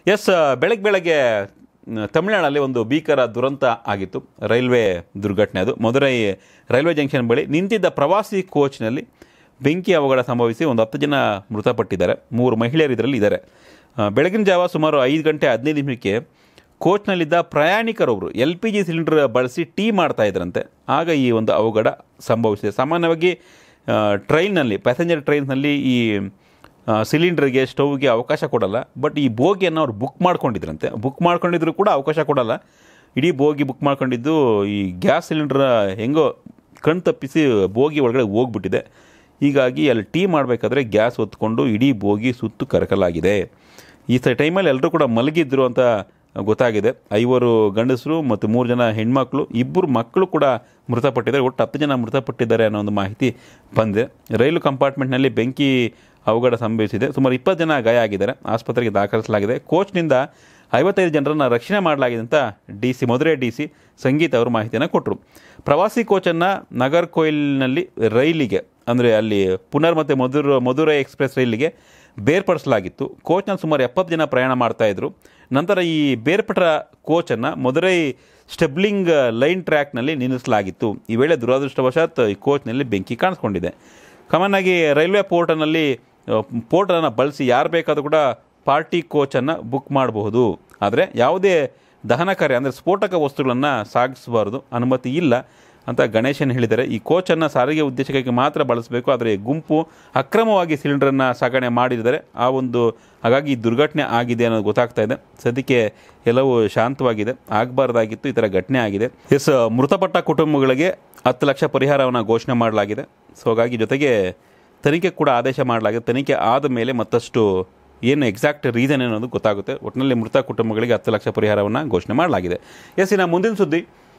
S ಬೆಳಗ್ಗೆ ಬೆಳಗ್ಗೆ ಮ್, ತಮಿಳುನಾಡಲ್ಲಿ ಒಂದು ಭೀಕರ ದುರಂತ ಆಗಿತ್ತು ರೈಲ್ವೆ ದುರ್ಘಟನೆ ಅದು ಮದುರೈ ರೈಲ್ವೆ ಜಂಕ್ಷನ್ ಬಳಿ ನಿಂತಿದ್ದ ಪ್ರವಾಸಿ ಕೋಚ್ನಲ್ಲಿ ಬೆಂಕಿ ಅವಘಡ ಸಂಭವಿಸಿ ಒಂದು ಹತ್ತು ಜನ ಮೃತಪಟ್ಟಿದ್ದಾರೆ ಮೂರು ಮಹಿಳೆಯರು ಇದರಲ್ಲಿ ಇದ್ದಾರೆ ಆ, ಬೆಳಗಿನ ಜಾವ ಸುಮಾರು ಐದು ಗಂಟೆ ಹದಿನೈದು ನಿಮಿಷಕ್ಕೆ ಕೋಚ್ನಲ್ಲಿದ್ದ ಪ್ರಯಾಣಿಕರೊಬ್ಬರು ಎಲ್ ಪಿ ಜಿ ಸಿಲಿಂಡರ್ ಬಳಸಿ ಟೀ ಮಾಡ್ತಾ ಇದ್ರಂತೆ ಆಗ ಈ ಒಂದು ಅವಘಡ ಸಂಭವಿಸಿದೆ ಸಾಮಾನ್ಯವಾಗಿ ಆ, ಟ್ರೈನ್ನಲ್ಲಿ ಪ್ಯಾಸೆಂಜರ್ ಟ್ರೈನ್ನಲ್ಲಿ ಈ ಆ, ಸಿಲಿಂಡರ್ಗೆ ಸ್ಟವ್ಗೆ ಅವಕಾಶ ಕೊಡಲ್ಲ ಬಟ್ ಈ ಬೋಗಿಯನ್ನು ಅವ್ರು ಬುಕ್ ಮಾಡ್ಕೊಂಡಿದ್ರಂತೆ ಬುಕ್ ಮಾಡ್ಕೊಂಡಿದ್ರು ಕೂಡ ಅವಕಾಶ ಕೊಡಲ್ಲ ಇಡೀ ಬೋಗಿ ಬುಕ್ ಮಾಡ್ಕೊಂಡಿದ್ದು ಈ ಗ್ಯಾಸ್ ಸಿಲಿಂಡರ್ ಹೆಂಗೋ ಕಣ್ ತಪ್ಪಿಸಿ ಬೋಗಿ ಒಳಗಡೆ ಹೋಗ್ಬಿಟ್ಟಿದೆ ಹೀಗಾಗಿ ಅಲ್ಲಿ ಟೀ ಮಾಡಬೇಕಾದ್ರೆ ಗ್ಯಾಸ್ ಹೊತ್ಕೊಂಡು ಇಡೀ ಬೋಗಿ ಸುತ್ತು ಕರಕಲಾಗಿದೆ ಈ ಸ ಟೈಮಲ್ಲಿ ಎಲ್ಲರೂ ಕೂಡ ಮಲಗಿದ್ರು ಅಂತ ಗೊತ್ತಾಗಿದೆ ಐವರು ಗಂಡಸರು ಮತ್ತು ಮೂರು ಜನ ಹೆಣ್ಮಕ್ಳು ಇಬ್ಬರು ಮಕ್ಕಳು ಕೂಡ ಮೃತಪಟ್ಟಿದ್ದಾರೆ ಒಟ್ಟು ಹತ್ತು ಜನ ಮೃತಪಟ್ಟಿದ್ದಾರೆ ಅನ್ನೋ ಒಂದು ಮಾಹಿತಿ ಬಂದಿದೆ ರೈಲು ಕಂಪಾರ್ಟ್ಮೆಂಟ್ನಲ್ಲಿ ಬೆಂಕಿ ಅವಘಡ ಸಂಭವಿಸಿದೆ ಸುಮಾರು ಇಪ್ಪತ್ತು ಜನ ಗಾಯ ಆಗಿದ್ದಾರೆ ಆಸ್ಪತ್ರೆಗೆ ದಾಖಲಿಸಲಾಗಿದೆ ಕೋಚ್ನಿಂದ ಐವತ್ತೈದು ಜನರನ್ನು ರಕ್ಷಣೆ ಮಾಡಲಾಗಿದೆ ಅಂತ D C Madurai D C Sangeetha ಅವರು ಮಾಹಿತಿಯನ್ನು ಕೊಟ್ಟರು ಪ್ರವಾಸಿ ಕೋಚನ್ನು ನಗರ್ ಕೊಯ್ಲ್ನಲ್ಲಿ ರೈಲಿಗೆ ಅಂದರೆ ಅಲ್ಲಿ ಪುನರ್ ಮತ್ತು ಮಧುರ ಮಧುರೈ ಎಕ್ಸ್ಪ್ರೆಸ್ ರೈಲಿಗೆ ಬೇರ್ಪಡಿಸಲಾಗಿತ್ತು ಕೋಚ್ನಲ್ಲಿ ಸುಮಾರು ಎಪ್ಪತ್ತು ಜನ ಪ್ರಯಾಣ ಮಾಡ್ತಾ ಇದ್ರು ನಂತರ ಈ ಬೇರ್ಪಟ್ಟ ಕೋಚನ್ನು ಮಧುರೈ ಸ್ಟೆಬ್ಲಿಂಗ್ ಲೈನ್ ಟ್ರ್ಯಾಕ್ನಲ್ಲಿ ನಿಲ್ಲಿಸಲಾಗಿತ್ತು ಈ ವೇಳೆ ದುರದೃಷ್ಟವಶಾತ್ ಈ ಕೋಚ್ನಲ್ಲಿ ಬೆಂಕಿ ಕಾಣಿಸ್ಕೊಂಡಿದೆ ಕಾಮನ್ ಆಗಿ ರೈಲ್ವೆ ಪೋರ್ಟಲ್ನಲ್ಲಿ ಪೋರ್ಟಲನ್ನು ಬಳಸಿ ಯಾರು ಬೇಕಾದರೂ ಕೂಡ ಪಾರ್ಟಿ ಕೋಚನ್ನು ಬುಕ್ ಮಾಡಬಹುದು ಆದರೆ ಯಾವುದೇ ದಹನ ಕಾರ್ಯ ಅಂದರೆ ಸ್ಫೋಟಕ ವಸ್ತುಗಳನ್ನು ಸಾಗಿಸಬಾರ್ದು ಅನುಮತಿ ಇಲ್ಲ ಅಂತ ಗಣೇಶನ್ ಹೇಳಿದ್ದಾರೆ ಈ ಕೋಚನ್ನು ಸಾರಿಗೆ ಉದ್ದೇಶಕ್ಕಾಗಿ ಮಾತ್ರ ಬಳಸಬೇಕು ಆದರೆ ಗುಂಪು ಅಕ್ರಮವಾಗಿ ಸಿಲಿಂಡರನ್ನು ಸಾಗಣೆ ಮಾಡಿದ್ದಾರೆ ಆ ಒಂದು ಹಾಗಾಗಿ ಈ ದುರ್ಘಟನೆ ಆಗಿದೆ ಅನ್ನೋದು ಗೊತ್ತಾಗ್ತಾ ಇದೆ ಸದ್ಯಕ್ಕೆ ಎಲ್ಲವೂ ಶಾಂತವಾಗಿದೆ ಆಗಬಾರ್ದಾಗಿತ್ತು ಈ ಥರ ಘಟನೆ ಆಗಿದೆ ಎಸ್ ಮೃತಪಟ್ಟ ಕುಟುಂಬಗಳಿಗೆ ಹತ್ತು ಲಕ್ಷ ಪರಿಹಾರವನ್ನು ಘೋಷಣೆ ಮಾಡಲಾಗಿದೆ ಸೊ ಹಾಗಾಗಿ ಜೊತೆಗೆ ತನಿಖೆ ಕೂಡ ಆದೇಶ ಮಾಡಲಾಗಿದೆ ತನಿಖೆ ಆದ ಮೇಲೆ ಮತ್ತಷ್ಟು ಏನು ಎಕ್ಸಾಕ್ಟ್ ರೀಸನ್ ಅನ್ನೋದು ಗೊತ್ತಾಗುತ್ತೆ ಒಟ್ಟಿನಲ್ಲಿ ಮೃತ ಕುಟುಂಬಗಳಿಗೆ ಹತ್ತು ಲಕ್ಷ ಪರಿಹಾರವನ್ನು ಘೋಷಣೆ ಮಾಡಲಾಗಿದೆ ಎಸ್ ಇನ್ನು ಮುಂದಿನ ಸುದ್ದಿ